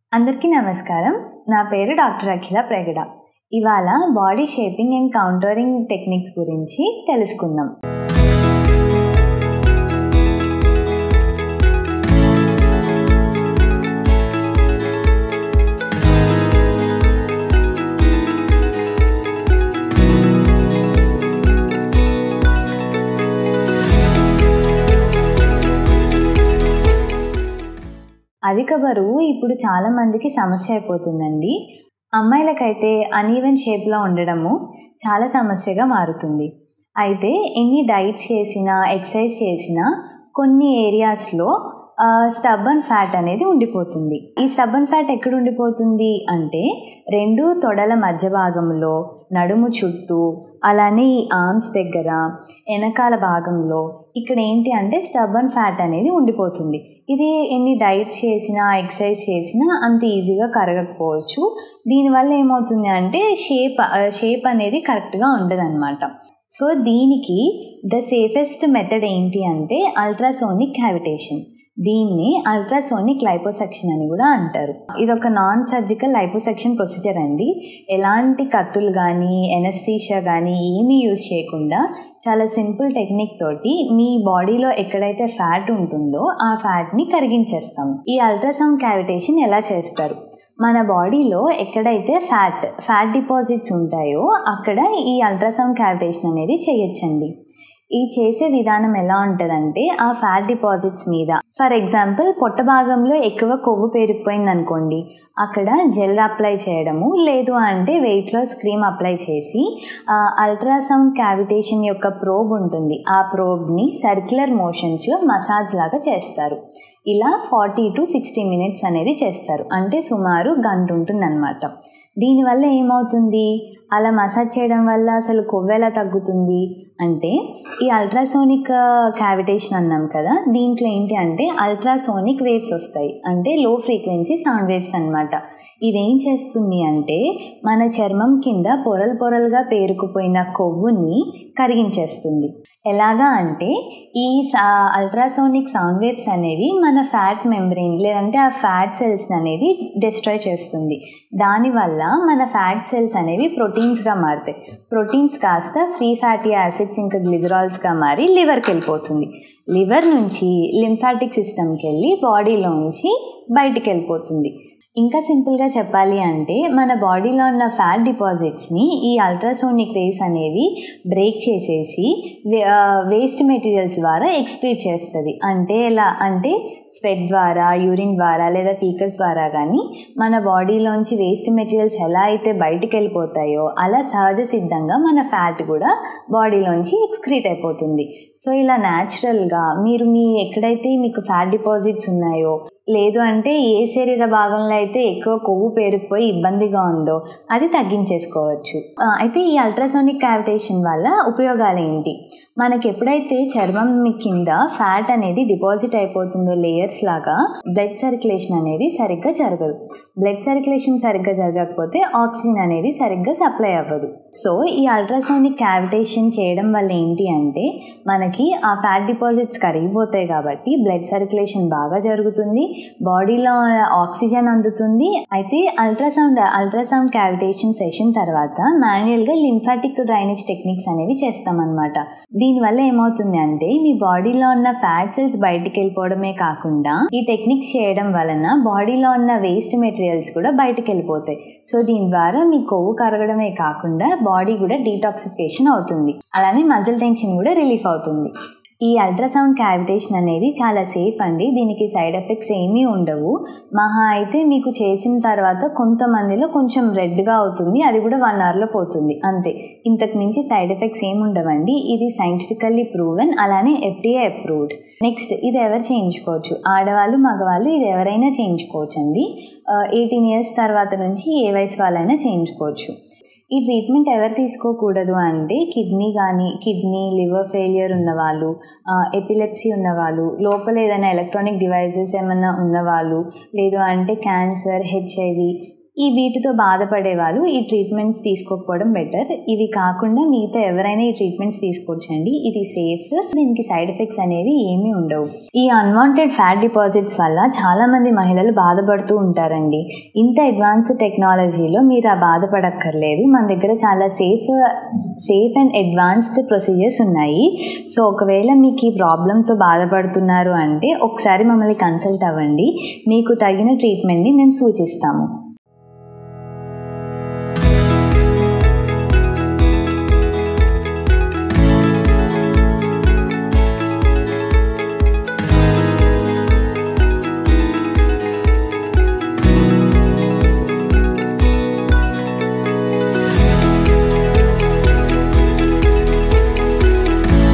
అందరికీ నమస్కారం నా పేరు డాక్టర్ అఖిల ప్రగడ ఇవాళ body shaping and contouring techniques గురించి తెలుసుకుందాం అధిక బరువు ఇప్పుడు చాలా మందికి సమస్య అయిపోతుందండి అమ్మాయిలకైతే అనీవెన్ షేప్లో ఉండడము చాలా సమస్యగా మారుతుంది అయితే ఎన్ని డైట్స్ చేసినా ఎక్సర్సైజ్ చేసినా కొన్ని ఏరియాస్లో స్టబ్బన్ ఫ్యాట్ అనేది ఉండిపోతుంది ఈ స్టబ్బన్ ఫ్యాట్ ఎక్కడ ఉండిపోతుంది అంటే రెండు తొడల మధ్య భాగంలో నడుము చుట్టూ అలానే ఈ ఆర్మ్స్ దగ్గర వెనకాల భాగంలో ఇక్కడ ఏంటి అంటే స్టబ్బన్ ఫ్యాట్ అనేది ఉండిపోతుంది ఇది ఎన్ని డైట్స్ చేసినా ఎక్సర్సైజ్ చేసినా అంత ఈజీగా కరగకపోవచ్చు దీనివల్ల ఏమవుతుంది అంటే షేప్ షేప్ అనేది కరెక్ట్గా ఉండదన్నమాట సో దీనికి ద సేఫెస్ట్ మెథడ్ ఏంటి అంటే అల్ట్రాసోనిక్ క్యావిటేషన్ దీన్ని అల్ట్రాసోనిక్ లైపోసెక్షన్ అని కూడా అంటారు ఇది ఒక నాన్ సర్జికల్ లైపోసెక్షన్ ప్రొసీజర్ అండి ఎలాంటి కత్తులు కానీ ఎనస్థీషియా కానీ ఏమీ యూజ్ చేయకుండా చాలా సింపుల్ టెక్నిక్ తోటి మీ బాడీలో ఎక్కడైతే ఫ్యాట్ ఉంటుందో ఆ ఫ్యాట్ని కరిగించేస్తాం ఈ అల్ట్రాసౌండ్ క్యావిటేషన్ ఎలా చేస్తారు మన బాడీలో ఎక్కడైతే ఫ్యాట్ ఫ్యాట్ డిపాజిట్స్ ఉంటాయో అక్కడ ఈ అల్ట్రాసౌండ్ క్యావిటేషన్ అనేది చేయొచ్చండి ఈ చేసే విధానం ఎలా ఉంటుందంటే ఆ ఫ్యాట్ డిపాజిట్స్ మీద ఫర్ ఎగ్జాంపుల్ పొట్ట భాగంలో ఎక్కువ కొవ్వు పేరుకుపోయింది అనుకోండి అక్కడ జెల్ అప్లై చేయడము లేదు అంటే వెయిట్ లాస్ క్రీమ్ అప్లై చేసి అల్ట్రాసౌండ్ క్యావిటేషన్ యొక్క ప్రోబ్ ఉంటుంది ఆ ప్రోబ్ని సర్క్యులర్ మోషన్స్లో మసాజ్ లాగా చేస్తారు ఇలా ఫార్టీ టు సిక్స్టీ మినిట్స్ అనేది చేస్తారు అంటే సుమారు గంట ఉంటుందన్నమాట దీనివల్ల ఏమవుతుంది అలా మసాజ్ చేయడం వల్ల అసలు కొవ్వు ఎలా తగ్గుతుంది అంటే ఈ అల్ట్రాసోనిక్ క్యావిటేషన్ అన్నాం కదా దీంట్లో ఏంటి అంటే అల్ట్రాసోనిక్ వేవ్స్ వస్తాయి అంటే లో ఫ్రీక్వెన్సీ సౌండ్ వేవ్స్ అనమాట ఇదేం చేస్తుంది అంటే మన చర్మం కింద పొరలు పొరలుగా పేరుకుపోయిన కొవ్వుని కరిగించేస్తుంది ఎలాగా అంటే ఈ అల్ట్రాసోనిక్ సౌండ్ వేవ్స్ అనేవి మన ఫ్యాట్ మెంబ్రెయిన్ లేదంటే ఆ ఫ్యాట్ సెల్స్ అనేది డిస్ట్రాయ్ చేస్తుంది దానివల్ల మన ఫ్యాట్ సెల్స్ అనేవి ప్రోటీన్స్గా మారుతాయి ప్రోటీన్స్ కాస్త ఫ్రీ ఫ్యాటీ యాసిడ్స్ ఇంకా గ్లిజరాల్స్గా మారి లివర్కి వెళ్ళిపోతుంది లివర్ నుంచి లింఫాటిక్ సిస్టమ్కి వెళ్ళి బాడీలోంచి బయటికి వెళ్ళిపోతుంది ఇంకా సింపుల్గా చెప్పాలి అంటే మన బాడీలో ఉన్న ఫ్యాట్ డిపాజిట్స్ని ఈ అల్ట్రాసోనిక్ వేవ్స్ అనేవి బ్రేక్ చేసేసి వేస్ట్ మెటీరియల్స్ ద్వారా ఎక్స్క్రీట్ చేస్తుంది అంటే ఎలా అంటే స్వెట్ ద్వారా యూరిన్ ద్వారా లేదా ఫీకస్ ద్వారా కానీ మన బాడీలోంచి వేస్ట్ మెటీరియల్స్ ఎలా అయితే బయటికి వెళ్ళిపోతాయో అలా సహజ సిద్ధంగా మన ఫ్యాట్ కూడా బాడీలోంచి ఎక్స్క్రీట్ అయిపోతుంది సో ఇలా న్యాచురల్గా మీరు మీ ఎక్కడైతే మీకు ఫ్యాట్ డిపాజిట్స్ ఉన్నాయో లేదు అంటే ఏ శరీర భాగంలో అయితే ఎక్కువ కొవ్వు పేరుకుపోయి ఇబ్బందిగా ఉందో అది తగ్గించేసుకోవచ్చు అయితే ఈ అల్ట్రాసోనిక్ క్యావిటేషన్ వల్ల ఉపయోగాలు ఏంటి మనకి ఎప్పుడైతే చర్మం కింద ఫ్యాట్ అనేది డిపాజిట్ అయిపోతుందో లేయర్స్ లాగా బ్లడ్ సర్క్యులేషన్ అనేది సరిగ్గా జరగదు బ్లడ్ సర్క్యులేషన్ సరిగ్గా జరగకపోతే ఆక్సిజన్ అనేది సరిగ్గా సప్లై అవ్వదు సో ఈ అల్ట్రాసోనిక్ క్యావిటేషన్ చేయడం వల్ల ఏంటి అంటే మనకి ఆ ఫ్యాట్ డిపాజిట్స్ కరిగిపోతాయి కాబట్టి బ్లడ్ సర్క్యులేషన్ బాగా జరుగుతుంది బాడీలో ఆక్సిజన్ అందుతుంది అయితే అల్ట్రాసౌండ్ అల్ట్రాసౌండ్ క్యావిటేషన్ సెషన్ తర్వాత మాన్యువల్గా లింఫాటిక్ డ్రైనేజ్ టెక్నిక్స్ అనేవి చేస్తామన్నమాట దీనివల్ల ఏమవుతుంది అంటే మీ బాడీలో ఉన్న ఫ్యాట్ సెల్స్ బయటికి వెళ్ళిపోవడమే కాకుండా ఈ టెక్నిక్స్ చేయడం వలన బాడీలో ఉన్న వేస్ట్ మెటీరియల్స్ కూడా బయటికి వెళ్ళిపోతాయి సో దీని ద్వారా మీ కొవ్వు కరగడమే కాకుండా బాడీ కూడా డీటాక్సిఫికేషన్ అవుతుంది అలానే మజిల్ టెన్షన్ కూడా రిలీఫ్ అవుతుంది ఈ అల్ట్రాసౌండ్ క్యావిటేషన్ అనేది చాలా సేఫ్ అండి దీనికి సైడ్ ఎఫెక్ట్స్ ఏమీ ఉండవు మహా అయితే మీకు చేసిన తర్వాత కొంతమందిలో కొంచెం రెడ్గా అవుతుంది అది కూడా వన్ అవర్లో పోతుంది అంతే ఇంతకు మించి సైడ్ ఎఫెక్ట్స్ ఏమి ఉండవండి ఇది సైంటిఫికల్లీ ప్రూవెన్ అలానే ఎఫ్డిఏ అప్రూవ్డ్ నెక్స్ట్ ఇది ఎవరు చేయించుకోవచ్చు ఆడవాళ్ళు మగవాళ్ళు ఇది ఎవరైనా చేయించుకోవచ్చు అండి ఎయిటీన్ ఇయర్స్ తర్వాత నుంచి ఏ వయసు వాళ్ళైనా చేయించుకోవచ్చు ఈ ట్రీట్మెంట్ ఎవరు తీసుకోకూడదు అంటే కిడ్నీ కానీ కిడ్నీ లివర్ ఫెయిలియర్ ఉన్నవాళ్ళు ఎపిలెప్సీ ఉన్నవాళ్ళు లోపల ఏదైనా ఎలక్ట్రానిక్ డివైజెస్ ఏమైనా ఉన్నవాళ్ళు లేదు అంటే క్యాన్సర్ హెచ్ఐవి ఈ వీటితో బాధపడే వాళ్ళు ఈ ట్రీట్మెంట్స్ తీసుకోకపోవడం బెటర్ ఇవి కాకుండా మిగతా ఎవరైనా ఈ ట్రీట్మెంట్స్ తీసుకోవచ్చండి ఇది సేఫ్ దీనికి సైడ్ ఎఫెక్ట్స్ అనేవి ఏమీ ఉండవు ఈ అన్వాంటెడ్ ఫ్యాట్ డిపాజిట్స్ వల్ల చాలా మంది మహిళలు బాధపడుతూ ఉంటారండి ఇంత అడ్వాన్స్ టెక్నాలజీలో మీరు ఆ బాధపడక్కర్లేదు మన దగ్గర చాలా safe safe and advanced procedures ఉన్నాయి సో ఒకవేళ మీకు ఈ ప్రాబ్లంతో బాధపడుతున్నారు అంటే ఒకసారి మమ్మల్ని కన్సల్ట్ అవ్వండి మీకు తగిన ట్రీట్మెంట్ని మేము సూచిస్తాము